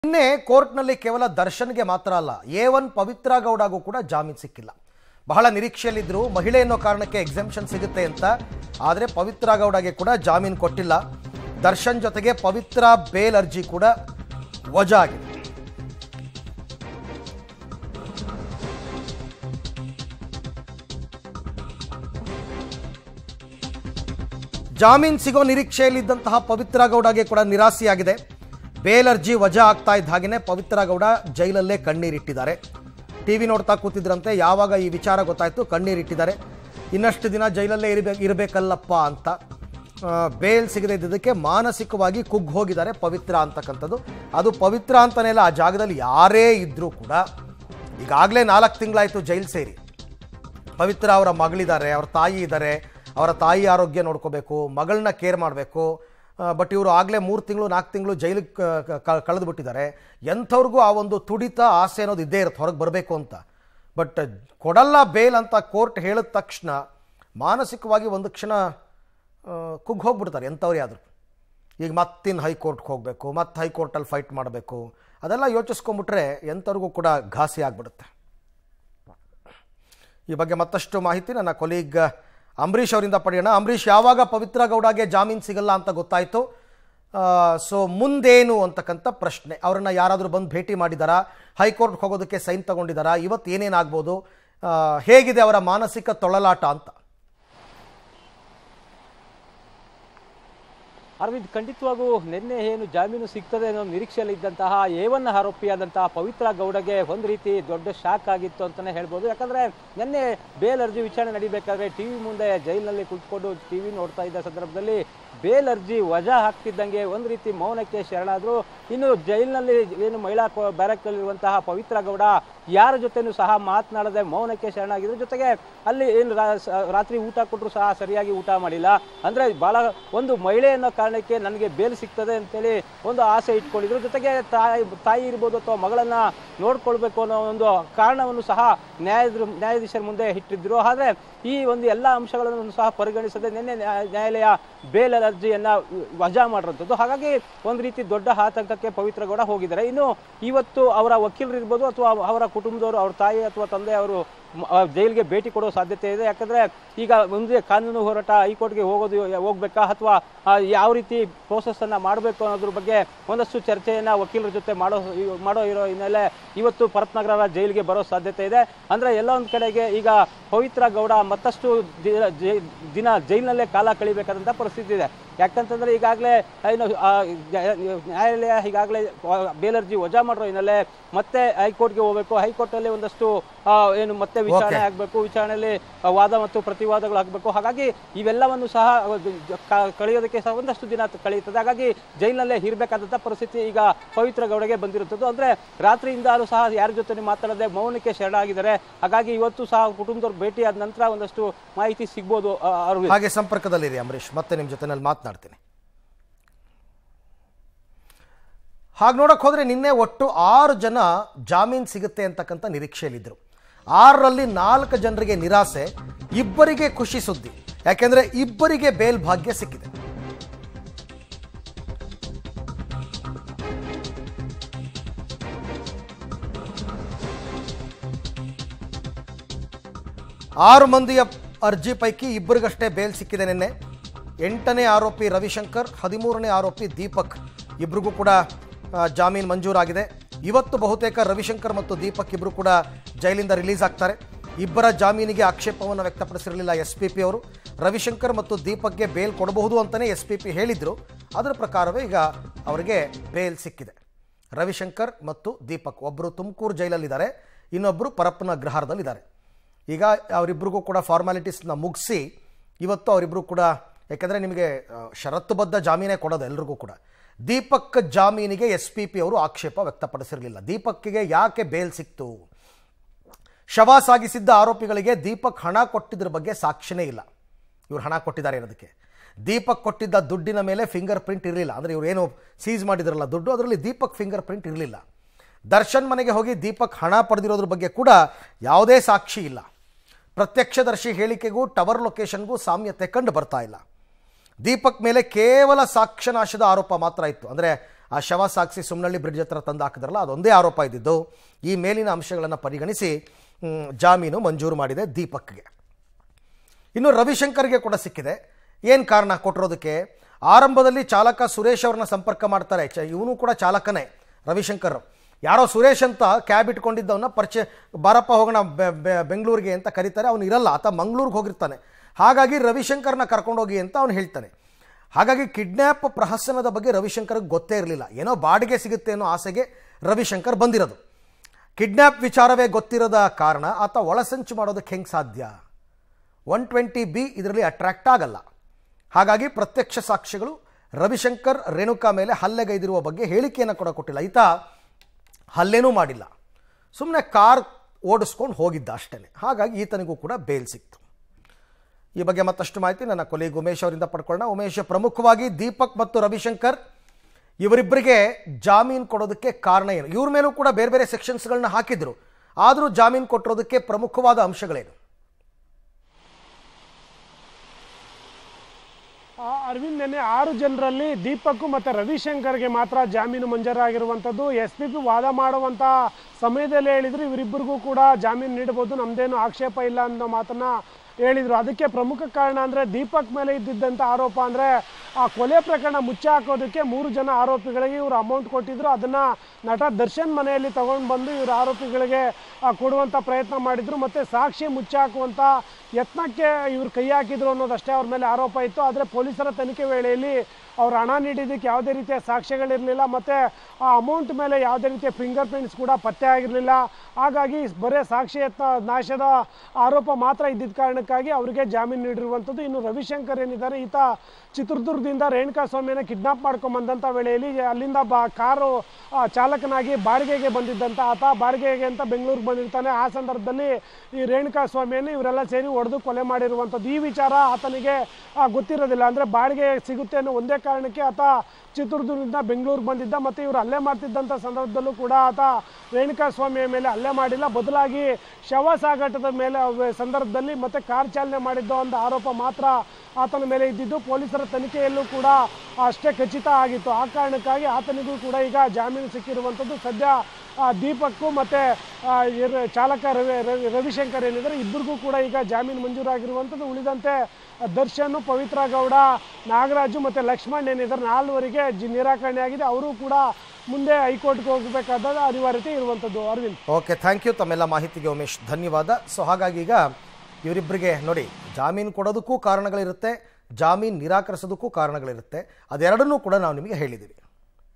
ನಿನ್ನೆ ಕೋರ್ಟ್ನಲ್ಲಿ ಕೇವಲ ದರ್ಶನ್ಗೆ ಮಾತ್ರ ಅಲ್ಲ ಎ ಒನ್ ಪವಿತ್ರ ಗೌಡಗೂ ಕೂಡ ಜಾಮೀನು ಸಿಕ್ಕಿಲ್ಲ ಬಹಳ ನಿರೀಕ್ಷೆಯಲ್ಲಿದ್ದರು ಮಹಿಳೆ ಅನ್ನೋ ಕಾರಣಕ್ಕೆ ಎಕ್ಸೆಂಪ್ಷನ್ ಸಿಗುತ್ತೆ ಅಂತ ಆದರೆ ಪವಿತ್ರ ಗೌಡಗೆ ಕೂಡ ಜಾಮೀನು ಕೊಟ್ಟಿಲ್ಲ ದರ್ಶನ್ ಜೊತೆಗೆ ಪವಿತ್ರ ಬೇಲ್ ಅರ್ಜಿ ಕೂಡ ವಜಾ ಆಗಿದೆ ಜಾಮೀನು ಸಿಗೋ ನಿರೀಕ್ಷೆಯಲ್ಲಿದ್ದಂತಹ ಪವಿತ್ರ ಗೌಡಗೆ ಕೂಡ ನಿರಾಸೆಯಾಗಿದೆ ಬೇಲ್ ಅರ್ಜಿ ವಜಾ ಆಗ್ತಾ ಇದ್ದ ಹಾಗೆಯೇ ಪವಿತ್ರ ಗೌಡ ಜೈಲಲ್ಲೇ ಕಣ್ಣೀರಿಟ್ಟಿದ್ದಾರೆ ಟಿವಿ ನೋಡ್ತಾ ಕೂತಿದ್ರಂತೆ ಯಾವಾಗ ಈ ವಿಚಾರ ಗೊತ್ತಾಯ್ತು ಕಣ್ಣೀರಿಟ್ಟಿದ್ದಾರೆ ಇನ್ನಷ್ಟು ದಿನ ಜೈಲಲ್ಲೇ ಇರಬೇಕು ಇರಬೇಕಲ್ಲಪ್ಪ ಅಂತ ಆ, ಬೇಲ್ ಸಿಗದೇ ಇದ್ದಿದ್ದಕ್ಕೆ ಮಾನಸಿಕವಾಗಿ ಕುಗ್ಗಿ ಹೋಗಿದ್ದಾರೆ ಪವಿತ್ರ ಅಂತಕ್ಕಂಥದ್ದು ಅದು ಪವಿತ್ರ ಅಂತಲೇ ಇಲ್ಲ ಆ ಜಾಗದಲ್ಲಿ ಯಾರೇ ಇದ್ದರೂ ಕೂಡ ಈಗಾಗಲೇ ನಾಲ್ಕು ತಿಂಗಳಾಯಿತು ಜೈಲು ಸೇರಿ ಪವಿತ್ರ ಅವರ ಮಗಳಿದ್ದಾರೆ ಅವ್ರ ತಾಯಿ ಇದ್ದಾರೆ ಅವರ ತಾಯಿ ಆರೋಗ್ಯ ನೋಡ್ಕೋಬೇಕು ಮಗಳನ್ನ ಕೇರ್ ಮಾಡಬೇಕು ಬಟ್ ಇವರು ಆಗಲೇ ಮೂರು ತಿಂಗಳು ನಾಲ್ಕು ತಿಂಗಳು ಜೈಲಿಗೆ ಕಳೆದು ಬಿಟ್ಟಿದ್ದಾರೆ ಎಂಥವ್ರಿಗೂ ಆ ಒಂದು ತುಡಿತ ಆಸೆ ಅನ್ನೋದು ಇದ್ದೇ ಇರುತ್ತೆ ಹೊರಗೆ ಬರಬೇಕು ಅಂತ ಬಟ್ ಕೊಡಲ್ಲ ಬೇಲ್ ಅಂತ ಕೋರ್ಟ್ ಹೇಳಿದ ತಕ್ಷಣ ಮಾನಸಿಕವಾಗಿ ಒಂದು ಕ್ಷಣ ಕುಗ್ಗಿ ಹೋಗ್ಬಿಡ್ತಾರೆ ಎಂಥವ್ರೇ ಆದರೂ ಈಗ ಮತ್ತಿನ್ನು ಹೈಕೋರ್ಟ್ಗೆ ಹೋಗಬೇಕು ಮತ್ತೆ ಹೈಕೋರ್ಟಲ್ಲಿ ಫೈಟ್ ಮಾಡಬೇಕು ಅದೆಲ್ಲ ಯೋಚಿಸ್ಕೊಂಬಿಟ್ರೆ ಎಂಥವ್ರಿಗೂ ಕೂಡ ಘಾಸಿ ಆಗಿಬಿಡುತ್ತೆ ಈ ಬಗ್ಗೆ ಮತ್ತಷ್ಟು ಮಾಹಿತಿ ನನ್ನ ಕೊಲೀಗ್ ಅಂಬರೀಷ್ ಅವರಿಂದ ಪಡೆಯೋಣ ಅಂಬರೀಷ್ ಯಾವಾಗ ಪವಿತ್ರ ಗೌಡಗೆ ಜಾಮೀನು ಸಿಗಲ್ಲ ಅಂತ ಗೊತ್ತಾಯಿತು ಸೊ ಮುಂದೇನು ಅಂತಕ್ಕಂಥ ಪ್ರಶ್ನೆ ಅವರನ್ನ ಯಾರಾದರೂ ಬಂದು ಭೇಟಿ ಮಾಡಿದಾರಾ ಹೈಕೋರ್ಟ್ಗೆ ಹೋಗೋದಕ್ಕೆ ಸೈನ್ ತಗೊಂಡಿದ್ದಾರಾ ಇವತ್ತು ಏನೇನಾಗ್ಬೋದು ಆ, ಹೇಗಿದೆ ಅವರ ಮಾನಸಿಕ ತೊಳಲಾಟ ಅಂತ ಅರವಿಂದ್ ಖಂಡಿತವಾಗೂ ನಿನ್ನೆ ಏನು ಜಾಮೀನು ಸಿಗ್ತದೆ ಅನ್ನೋ ನಿರೀಕ್ಷೆಯಲ್ಲಿ ಇದ್ದಂತಹ ಏವನ್ ಆರೋಪಿಯಾದಂತಹ ಪವಿತ್ರ ಗೌಡಗೆ ಒಂದು ರೀತಿ ದೊಡ್ಡ ಶಾಕ್ ಆಗಿತ್ತು ಅಂತಾನೆ ಹೇಳ್ಬೋದು ಯಾಕಂದ್ರೆ ನಿನ್ನೆ ಬೇಲ್ ಅರ್ಜಿ ವಿಚಾರಣೆ ನಡಿಬೇಕಾದ್ರೆ ಟಿವಿ ಮುಂದೆ ಜೈಲಿನಲ್ಲಿ ಕುಳಿತುಕೊಂಡು ಟಿವಿ ನೋಡ್ತಾ ಇದ್ದ ಸಂದರ್ಭದಲ್ಲಿ ಬೇಲ್ ಅರ್ಜಿ ವಜಾ ಹಾಕ್ತಿದ್ದಂಗೆ ಒಂದು ರೀತಿ ಮೌನಕ್ಕೆ ಶರಣಾದ್ರು ಇನ್ನು ಜೈಲಿನಲ್ಲಿ ಏನು ಮಹಿಳಾ ಬ್ಯಾರಕ್ನಲ್ಲಿರುವಂತಹ ಪವಿತ್ರ ಗೌಡ ಯಾರ ಜೊತೆನೂ ಸಹ ಮಾತನಾಡದೆ ಮೌನಕ್ಕೆ ಶರಣಾಗಿದ್ರು ಜೊತೆಗೆ ಅಲ್ಲಿ ಏನು ರಾ- ಸ- ರಾತ್ರಿ ಊಟ ಕೊಟ್ಟರು ಸಹ ಸರಿಯಾಗಿ ಊಟ ಮಾಡಿಲ್ಲ ಅಂದ್ರೆ ಬಹಳ ಒಂದು ಮಹಿಳೆ ಅನ್ನೋ ಕಾರಣಕ್ಕೆ ನನಗೆ ಬೇಲ್ ಸಿಗ್ತದೆ ಅಂತೇಳಿ ಒಂದು ಆಸೆ ಇಟ್ಕೊಂಡಿದ್ರು ಜೊತೆಗೆ ತಾಯಿ ತಾಯಿ ಇರ್ಬೋದು ಅಥವಾ ಮಗಳನ್ನ ನೋಡ್ಕೊಳ್ಬೇಕು ಅನ್ನೋ ಒಂದು ಕಾರಣವನ್ನು ಸಹ ನ್ಯಾಯಾಧೀಶರು ನ್ಯಾಯಾಧೀಶರ ಮುಂದೆ ಇಟ್ಟಿದ್ರು ಆದ್ರೆ ಈ ಒಂದು ಎಲ್ಲ ಅಂಶಗಳನ್ನು ಸಹ ಪರಿಗಣಿಸದೆ ನಿನ್ನೆ ನ್ಯಾಯ- ನ್ಯಾಯಾಲಯ ಬೇಲ್ ಅರ್ಜಿಯನ್ನ ವಜಾ ಮಾಡಿರುವಂಥದ್ದು ಹಾಗಾಗಿ ಒಂದು ರೀತಿ ದೊಡ್ಡ ಆತಂಕಕ್ಕೆ ಪವಿತ್ರ ಗೌಡ ಹೋಗಿದ್ದಾರೆ ಇನ್ನು ಇವತ್ತು ಅವರ ವಕೀಲರು ಇರ್ಬೋದು ಅಥವಾ ಅವರ ಕುಟುಂಬದವರು ಅವ್ರ ತಾಯಿ ಅಥವಾ ತಂದೆ ಅವರು ಮ- ಆ ಜೈಲಿಗೆ ಭೇಟಿ ಕೊಡೋ ಸಾಧ್ಯತೆ ಇದೆ ಯಾಕಂದ್ರೆ ಈಗ ಮುಂದೆ ಕಾನೂನು ಹೋರಾಟ ಹೈಕೋರ್ಟ್ಗೆ ಹೋಗೋದು ಹೋಗ್ಬೇಕಾ ಅಥವಾ ಆ, ಯಾವ ರೀತಿ ಪ್ರೋಸೆಸ್ ಅನ್ನ ಮಾಡಬೇಕು ಅನ್ನೋದ್ರ ಬಗ್ಗೆ ಒಂದಷ್ಟು ಚರ್ಚೆಯನ್ನ ವಕೀಲರ ಜೊತೆ ಮಾಡೋ ಮಾಡೋ ಇರೋ ಹಿನ್ನೆಲೆ ಇವತ್ತು ಪರತ್ನಗರ ಜೈಲಿಗೆ ಬರೋ ಸಾಧ್ಯತೆ ಇದೆ ಅಂದ್ರೆ ಎಲ್ಲ ಒಂದ್ ಕಡೆಗೆ ಈಗ ಪವಿತ್ರ ಗೌಡ ಮತ್ತಷ್ಟು ದಿ- ಜೈ- ದಿನ ಜೈಲಿನಲ್ಲೇ ಕಾಲ ಕಳಿಬೇಕಾದಂತ ಪರಿಸ್ಥಿತಿ ಇದೆ ಯಾಕಂತಂದ್ರೆ ಈಗಾಗಲೇ ಏನು ಆ, ನ್ಯಾಯ- ನ್ಯಾಯಾಲಯ ಈಗಾಗಲೇ ಬೇಲ್ ಅರ್ಜಿ ವಜಾ ಮಾಡಿರೋ ಹಿನ್ನೆಲೆ ಮತ್ತೆ ಹೈಕೋರ್ಟ್ಗೆ ಹೋಗ್ಬೇಕು ಹೈಕೋರ್ಟ್ ಅಲ್ಲಿ ಒಂದಷ್ಟು ಆ, ಏನು ಮತ್ತೆ ವಿಚಾರಣೆ Okay. ಆಗ್ಬೇಕು ವಿಚಾರಣೆಯಲ್ಲಿ ಆ, ವಾದ ಮತ್ತು ಪ್ರತಿವಾದಗಳು ಆಗ್ಬೇಕು ಹಾಗಾಗಿ ಇವೆಲ್ಲವನ್ನು ಸಹ ಕ- ಕಳೆಯೋದಕ್ಕೆ ಸಹ ಒಂದಷ್ಟು ದಿನ ಕಳೆಯುತ್ತದೆ ಹಾಗಾಗಿ ಜೈಲಿನಲ್ಲೇ ಇರಬೇಕಾದಂತ ಪರಿಸ್ಥಿತಿ ಈಗ ಪವಿತ್ರ ಗೌಡಗೆ ಬಂದಿರುತ್ತದೆ ಅಂದ್ರೆ ರಾತ್ರಿಯಿಂದಾನು ಸಹ ಯಾರ ಜೊತೆ ಮಾತಾಡದೆ ಮೌನಕ್ಕೆ ಶರಣಾಗಿದ್ದಾರೆ ಹಾಗಾಗಿ ಇವತ್ತು ಸಹ ಕುಟುಂಬದವ್ರು ಭೇಟಿ ಆದ ನಂತರ ಒಂದಷ್ಟು ಮಾಹಿತಿ ಸಿಗ್ಬೋದು ಆ, ಅರವಿಂದ್ ಹಾಗೆ ಸಂಪರ್ಕದಲ್ಲಿರಿ ಅಂಬರೀಷ್ ಮತ್ತೆ ನಿಮ್ಮ ಜೊತೆನಲ್ಲಿ ಮಾತನಾಡ್ತೀನಿ ಹಾಗೆ ನೋಡಕ್ ಹೋದ್ರೆ ನಿನ್ನೆ ಒಟ್ಟು ಆರು ಜನ ಜಾಮೀನು ಸಿಗುತ್ತೆ ಅಂತಕ್ಕಂಥ ನಿರೀಕ್ಷೆಯಲ್ಲಿದ್ದರು ಆರರಲ್ಲಿ ನಾಲ್ಕು ಜನರಿಗೆ ನಿರಾಸೆ ಇಬ್ಬರಿಗೆ ಖುಷಿ ಸುದ್ದಿ ಯಾಕೆಂದ್ರೆ ಇಬ್ಬರಿಗೆ ಬೇಲ್ ಭಾಗ್ಯ ಸಿಕ್ಕಿದೆ ಆರು ಮಂದಿಯ ಅರ್ಜಿ ಪೈಕಿ ಇಬ್ಬರಿಗಷ್ಟೇ ಬೇಲ್ ಸಿಕ್ಕಿದೆ ನಿನ್ನೆ ಎಂಟನೇ ಆರೋಪಿ ರವಿಶಂಕರ್ ಹದಿಮೂರನೇ ಆರೋಪಿ ದೀಪಕ್ ಇಬ್ಬರಿಗೂ ಕೂಡ ಆ, ಜಾಮೀನು ಮಂಜೂರಾಗಿದೆ ಇವತ್ತು ಬಹುತೇಕ ರವಿಶಂಕರ್ ಮತ್ತು ದೀಪಕ್ ಇಬ್ಬರು ಕೂಡ ಜೈಲಿಂದ ರಿಲೀಸ್ ಆಗ್ತಾರೆ ಇಬ್ಬರ ಜಾಮೀನಿಗೆ ಆಕ್ಷೇಪವನ್ನು ವ್ಯಕ್ತಪಡಿಸಿರಲಿಲ್ಲ ಎಸ್ ಪಿ ಪಿ ಅವರು ರವಿಶಂಕರ್ ಮತ್ತು ದೀಪಕ್ಗೆ ಬೇಲ್ ಕೊಡಬಹುದು ಅಂತಲೇ ಎಸ್ ಪಿ ಪಿ ಹೇಳಿದ್ರು ಅದರ ಪ್ರಕಾರವೇ ಈಗ ಅವರಿಗೆ ಬೇಲ್ ಸಿಕ್ಕಿದೆ ರವಿಶಂಕರ್ ಮತ್ತು ದೀಪಕ್ ಒಬ್ಬರು ತುಮಕೂರು ಜೈಲಲ್ಲಿದ್ದಾರೆ ಇನ್ನೊಬ್ಬರು ಪರಪ್ಪನ ಅಗ್ರಹಾರದಲ್ಲಿದ್ದಾರೆ ಈಗ ಅವರಿಬ್ಬರಿಗೂ ಕೂಡ ಫಾರ್ಮಾಲಿಟೀಸ್ನ ಮುಗಿಸಿ ಇವತ್ತು ಅವರಿಬ್ಬರು ಕೂಡ ಯಾಕೆಂದರೆ ನಿಮಗೆ ಆ, ಷರತ್ತುಬದ್ಧ ಜಾಮೀನೇ ಕೊಡೋದು ಎಲ್ರಿಗೂ ಕೂಡ ದೀಪಕ್ ಜಾಮೀನಿಗೆ ಎಸ್ ಪಿ ಪಿ ಅವರು ಆಕ್ಷೇಪ ವ್ಯಕ್ತಪಡಿಸಿರಲಿಲ್ಲ ದೀಪಕ್ಗೆ ಯಾಕೆ ಬೇಲ್ ಸಿಕ್ತು ಶವ ಸಾಗಿಸಿದ್ದ ಆರೋಪಿಗಳಿಗೆ ದೀಪಕ್ ಹಣ ಕೊಟ್ಟಿದ್ರ ಬಗ್ಗೆ ಸಾಕ್ಷಿನೇ ಇಲ್ಲ ಇವ್ರು ಹಣ ಕೊಟ್ಟಿದ್ದಾರೆ ಅನ್ನೋದಕ್ಕೆ ದೀಪಕ್ ಕೊಟ್ಟಿದ್ದ ದುಡ್ಡಿನ ಮೇಲೆ ಫಿಂಗರ್ ಪ್ರಿಂಟ್ ಇರಲಿಲ್ಲ ಅಂದರೆ ಇವ್ರು ಏನು ಸೀಸ್ ಮಾಡಿದ್ರಲ್ಲ ದುಡ್ಡು ಅದರಲ್ಲಿ ದೀಪಕ್ ಫಿಂಗರ್ ಪ್ರಿಂಟ್ ಇರಲಿಲ್ಲ ದರ್ಶನ್ ಮನೆಗೆ ಹೋಗಿ ದೀಪಕ್ ಹಣ ಪಡೆದಿರೋದ್ರ ಬಗ್ಗೆ ಕೂಡ ಯಾವುದೇ ಸಾಕ್ಷಿ ಇಲ್ಲ ಪ್ರತ್ಯಕ್ಷದರ್ಶಿ ಹೇಳಿಕೆಗೂ ಟವರ್ ಲೊಕೇಶನ್ಗೂ ಸಾಮ್ಯತೆ ಕಂಡು ಬರ್ತಾ ಇಲ್ಲ ದೀಪಕ್ ಮೇಲೆ ಕೇವಲ ಸಾಕ್ಷ್ಯನಾಶದ ಆರೋಪ ಮಾತ್ರ ಇತ್ತು ಅಂದರೆ ಆ ಶವ ಸಾಗಿಸಿ ಸುಮ್ನಳ್ಳಿ ಬ್ರಿಡ್ಜ್ ಹತ್ರ ತಂದು ಹಾಕಿದ್ರಲ್ಲ ಅದೊಂದೇ ಆರೋಪ ಇದ್ದಿದ್ದು ಈ ಮೇಲಿನ ಅಂಶಗಳನ್ನು ಪರಿಗಣಿಸಿ ಮ್, ಜಾಮೀನು ಮಂಜೂರು ಮಾಡಿದೆ ದೀಪಕ್ಗೆ ಇನ್ನು ರವಿಶಂಕರ್ಗೆ ಕೂಡ ಸಿಕ್ಕಿದೆ ಏನು ಕಾರಣ ಕೊಟ್ಟಿರೋದಕ್ಕೆ ಆರಂಭದಲ್ಲಿ ಚಾಲಕ ಸುರೇಶ್ ಅವ್ರನ್ನ ಸಂಪರ್ಕ ಮಾಡ್ತಾರೆ ಚ ಇವನು ಕೂಡ ಚಾಲಕನೇ ರವಿಶಂಕರ್ ಯಾರೋ ಸುರೇಶ್ ಅಂತ ಕ್ಯಾಬ್ ಇಟ್ಕೊಂಡಿದ್ದವನ್ನ ಪರಿಚಯ ಬಾರಪ್ಪ ಹೋಗೋಣ ಬೆ- ಬೆ- ಬೆಂಗಳೂರಿಗೆ ಅಂತ ಕರೀತಾರೆ ಅವನು ಇರಲ್ಲ ಆತ ಮಂಗಳೂರಿಗೆ ಹೋಗಿರ್ತಾನೆ ಹಾಗಾಗಿ ರವಿಶಂಕರ್ನ ಕರ್ಕೊಂಡೋಗಿ ಅಂತ ಅವನು ಹೇಳ್ತಾನೆ ಹಾಗಾಗಿ ಕಿಡ್ನ್ಯಾಪ್ ಪ್ರಹಸನದ ಬಗ್ಗೆ ರವಿಶಂಕರ್ಗೆ ಗೊತ್ತೇ ಇರಲಿಲ್ಲ ಏನೋ ಬಾಡಿಗೆ ಸಿಗುತ್ತೆ ಅನ್ನೋ ಆಸೆಗೆ ರವಿಶಂಕರ್ ಬಂದಿರೋದು ಕಿಡ್ನ್ಯಾಪ್ ವಿಚಾರವೇ ಗೊತ್ತಿರದ ಕಾರಣ ಆತ ಒಳಸಂಚು ಮಾಡೋದಕ್ಕೆ ಹೆಂಗೆ ಸಾಧ್ಯ ಒನ್ ಟ್ವೆಂಟಿ ಬಿ ಇದರಲ್ಲಿ ಅಟ್ರಾಕ್ಟ್ ಆಗಲ್ಲ ಹಾಗಾಗಿ ಪ್ರತ್ಯಕ್ಷ ಸಾಕ್ಷಿಗಳು ರವಿಶಂಕರ್ ರೇಣುಕಾ ಮೇಲೆ ಹಲ್ಲೆಗೈದಿರುವ ಬಗ್ಗೆ ಹೇಳಿಕೆಯನ್ನು ಕೂಡ ಕೊಟ್ಟಿಲ್ಲ ಈತ ಹಲ್ಲೆನೂ ಮಾಡಿಲ್ಲ ಸುಮ್ಮನೆ ಕಾರ್ ಓಡಿಸ್ಕೊಂಡು ಹೋಗಿದ್ದ ಅಷ್ಟೇ ಹಾಗಾಗಿ ಈತನಿಗೂ ಕೂಡ ಬೇಲ್ ಸಿಕ್ತು ಈ ಬಗ್ಗೆ ಮತ್ತಷ್ಟು ಮಾಹಿತಿ ನನ್ನ ಕೊಲೀಗ್ ಉಮೇಶ್ ಅವರಿಂದ ಪಡ್ಕೊಳ್ಳೋಣ ಉಮೇಶ್ ಪ್ರಮುಖವಾಗಿ ದೀಪಕ್ ಮತ್ತು ರವಿಶಂಕರ್ ಇವರಿಬ್ಬರಿಗೆ ಜಾಮೀನು ಕೊಡೋದಕ್ಕೆ ಕಾರಣ ಏನು ಇವ್ರ ಮೇಲೂ ಕೂಡ ಬೇರೆ ಬೇರೆ ಸೆಕ್ಷನ್ಸ್ಗಳನ್ನ ಹಾಕಿದ್ರು ಆದರೂ ಜಾಮೀನು ಕೊಟ್ಟಿರೋದಕ್ಕೆ ಪ್ರಮುಖವಾದ ಅಂಶಗಳೇನು ಆ, ಅರವಿಂದ್ ನೆನ್ನೆ ಆರು ಜನರಲ್ಲಿ ದೀಪಕ್ ಮತ್ತು ರವಿಶಂಕರ್ಗೆ ಮಾತ್ರ ಜಾಮೀನು ಮಂಜೂರಾಗಿರುವಂಥದ್ದು ಎಸ್ ಪಿ ಪಿ ವಾದ ಮಾಡುವಂಥ ಸಮಯದಲ್ಲಿ ಹೇಳಿದ್ರು ಇವರಿಬ್ಬರಿಗೂ ಕೂಡ ಜಾಮೀನು ನೀಡಬಹುದು ನಮ್ಮದೇನು ಆಕ್ಷೇಪ ಇಲ್ಲ ಅನ್ನೋ ಮಾತನ್ನ ಹೇಳಿದರು ಅದಕ್ಕೆ ಪ್ರಮುಖ ಕಾರಣ ಅಂದರೆ ದೀಪಕ್ ಮೇಲೆ ಇದ್ದಿದ್ದಂಥ ಆರೋಪ ಅಂದರೆ ಆ ಕೊಲೆ ಪ್ರಕರಣ ಮುಚ್ಚಿ ಹಾಕೋದಕ್ಕೆ ಮೂರು ಜನ ಆರೋಪಿಗಳಿಗೆ ಇವರು ಅಮೌಂಟ್ ಕೊಟ್ಟಿದ್ರು ಅದನ್ನು ನಟ ದರ್ಶನ್ ಮನೆಯಲ್ಲಿ ತಗೊಂಡು ಬಂದು ಇವರು ಆರೋಪಿಗಳಿಗೆ ಆ, ಕೊಡುವಂಥ ಪ್ರಯತ್ನ ಮಾಡಿದ್ರು ಮತ್ತು ಸಾಕ್ಷಿ ಮುಚ್ಚಿ ಹಾಕುವಂಥ ಯತ್ನಕ್ಕೆ ಇವರು ಕೈ ಹಾಕಿದ್ರು ಅನ್ನೋದಷ್ಟೇ ಅವ್ರ ಮೇಲೆ ಆರೋಪ ಇತ್ತು ಆದರೆ ಪೊಲೀಸರ ತನಿಖೆ ವೇಳೆಯಲ್ಲಿ ಅವ್ರು ಹಣ ನೀಡಿದ್ದಕ್ಕೆ ಯಾವುದೇ ರೀತಿಯ ಸಾಕ್ಷ್ಯಗಳಿರಲಿಲ್ಲ ಮತ್ತು ಆ ಅಮೌಂಟ್ ಮೇಲೆ ಯಾವುದೇ ರೀತಿಯ ಫಿಂಗರ್ ಪ್ರಿಂಟ್ಸ್ ಕೂಡ ಪತ್ತೆ ಆಗಿರಲಿಲ್ಲ ಹಾಗಾಗಿ ಬರೇ ಸಾಕ್ಷಿ ಯತ್ನ ನಾಶದ ಆರೋಪ ಮಾತ್ರ ಇದ್ದಿದ್ದ ಕಾರಣಕ್ಕಾಗಿ ಅವರಿಗೆ ಜಾಮೀನು ನೀಡಿರುವಂಥದ್ದು ಇನ್ನು ರವಿಶಂಕರ್ ಏನಿದ್ದಾರೆ ಈತ ಚಿತ್ರದುರ್ಗದಿಂದ ರೇಣುಕಾ ಸ್ವಾಮಿಯನ್ನು ಕಿಡ್ನಾಪ್ ಮಾಡ್ಕೊಂಬಂದಂಥ ವೇಳೆಯಲ್ಲಿ ಅಲ್ಲಿಂದ ಬಾ ಕಾರು ಆ, ಚಾಲಕನಾಗಿ ಬಾಡಿಗೆಗೆ ಬಂದಿದ್ದಂಥ ಆತ ಬಾಡಿಗೆಗೆ ಅಂತ ಬೆಂಗಳೂರಿಗೆ ಬಂದಿರ್ತಾನೆ ಆ ಸಂದರ್ಭದಲ್ಲಿ ಈ ರೇಣುಕಾ ಸ್ವಾಮಿಯನ್ನು ಇವರೆಲ್ಲ ಸೇರಿ ಹೊಡೆದು ಕೊಲೆ ಮಾಡಿರುವಂಥದ್ದು ಈ ವಿಚಾರ ಆತನಿಗೆ ಆ, ಗೊತ್ತಿರೋದಿಲ್ಲ ಅಂದರೆ ಬಾಡಿಗೆ ಸಿಗುತ್ತೆ ಅನ್ನೋ ಒಂದೇ ಕಾರಣಕ್ಕೆ ಆತ ಚಿತ್ರದುರ್ಗದಿಂದ ಬೆಂಗಳೂರಿಗೆ ಬಂದಿದ್ದ ಮತ್ತು ಇವರು ಹಲ್ಲೆ ಮಾಡ್ತಿದ್ದಂಥ ಸಂದರ್ಭದಲ್ಲೂ ಕೂಡ ಆತ ರೇಣುಕಾ ಸ್ವಾಮಿಯ ಮೇಲೆ ಹಲ್ಲೆ ಮಾಡಿಲ್ಲ ಬದಲಾಗಿ ಶವ ಸಾಗಾಟದ ಮೇಲೆ ಅವ- ಸಂದರ್ಭದಲ್ಲಿ ಮತ್ತೆ ಕಾರ್ ಚಾಲನೆ ಮಾಡಿದ್ದ ಒಂದು ಆರೋಪ ಮಾತ್ರ ಆತನ ಮೇಲೆ ಇದ್ದಿದ್ದು ಪೊಲೀಸರ ತನಿಖೆಯಲ್ಲೂ ಕೂಡ ಅಷ್ಟೇ ಖಚಿತ ಆಗಿತ್ತು ಆ ಕಾರಣಕ್ಕಾಗಿ ಆತನಿಗೂ ಕೂಡ ಈಗ ಜಾಮೀನು ಸಿಕ್ಕಿರುವಂಥದ್ದು ಸದ್ಯ ಆ, ದೀಪಕ್ಕು ಮತ್ತು ಚಾಲಕ ರವಿ ರವಿ ರವಿಶಂಕರ್ ಏನಿದ್ದಾರೆ ಇಬ್ಬರಿಗೂ ಕೂಡ ಈಗ ಜಾಮೀನು ಮಂಜೂರಾಗಿರುವಂಥದ್ದು ಉಳಿದಂತೆ ದರ್ಶನ್ ಪವಿತ್ರ ಗೌಡ ನಾಗರಾಜು ಮತ್ತು ಲಕ್ಷ್ಮಣ್ ಏನಿದ್ದಾರೆ ನಾಲ್ವರಿಗೆ ಜಿ ನಿರಾಕರಣೆ ಆಗಿದೆ ಅವರು ಕೂಡ ಮುಂದೆ ಹೈಕೋರ್ಟ್ಗೆ ಹೋಗಬೇಕಾದ ಅನಿವಾರ್ಯತೆ ಇರುವಂಥದ್ದು ಅರವಿಂದ್ ಓಕೆ ಥ್ಯಾಂಕ್ ಯು ತಮ್ಮೆಲ್ಲ ಮಾಹಿತಿಗೆ ಉಮೇಶ್ ಧನ್ಯವಾದ ಸೊ ಹಾಗಾಗಿ ಈಗ ಇವರಿಬ್ಬರಿಗೆ ನೋಡಿ ಜಾಮೀನು ಕೊಡೋದಕ್ಕೂ ಕಾರಣಗಳಿರುತ್ತೆ ಜಾಮೀನು ನಿರಾಕರಿಸೋದಕ್ಕೂ ಕಾರಣಗಳಿರುತ್ತೆ ಅದೆರಡನ್ನೂ ಕೂಡ ನಾವು ನಿಮಗೆ ಹೇಳಿದ್ದೀವಿ